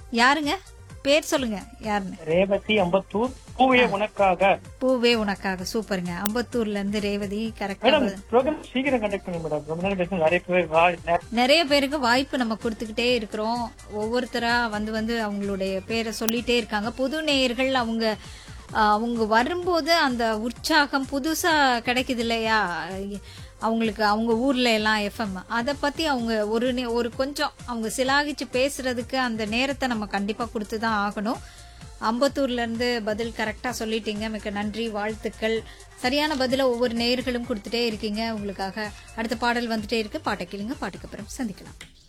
யாருங்க பேர் சொல்லுங்க யாருன்னு ரேவதி அம்பத்தூர் பூவே உனக்காக பூவே உனக்காக சூப்பருங்க அம்பத்தூர்ல இருந்து ரேவதி கரெக்டா மேடம் ப்ரோக்ராம் சீக்கிரம் கண்டக்ட் பண்ணி மேடம் ரொம்ப நேரம் பேசணும் நிறைய பேர் வா- நே- நிறைய பேருக்கு வாய்ப்பு நம்ம கொடுத்துக்கிட்டே இருக்கிறோம் ஒவ்வொருத்தரா வந்து வந்து அவங்களுடைய பேரை சொல்லிட்டே இருக்காங்க புது நேயர்கள் அவங்க ஆஹ், அவங்க வரும்போது அந்த உற்சாகம் புதுசா கிடைக்குது இல்லையா அவங்களுக்கு அவங்க ஊர்ல எல்லாம் எஃப்எம் அதை பத்தி அவங்க ஒரு நே- ஒரு கொஞ்சம் அவங்க சிலாகிச்சு பேசுறதுக்கு அந்த நேரத்தை நம்ம கண்டிப்பா கொடுத்து தான் ஆகணும் அம்பத்தூர்ல இருந்து பதில் கரெக்டா சொல்லிட்டீங்க மிக்க நன்றி வாழ்த்துக்கள் சரியான பதில ஒவ்வொரு நேயர்களும் கொடுத்துட்டே இருக்கீங்க உங்களுக்காக அடுத்த பாடல் வந்துட்டே இருக்கு பாட்டை கேளுங்க பாட்டுக்கு அப்புறம் சந்திக்கலாம்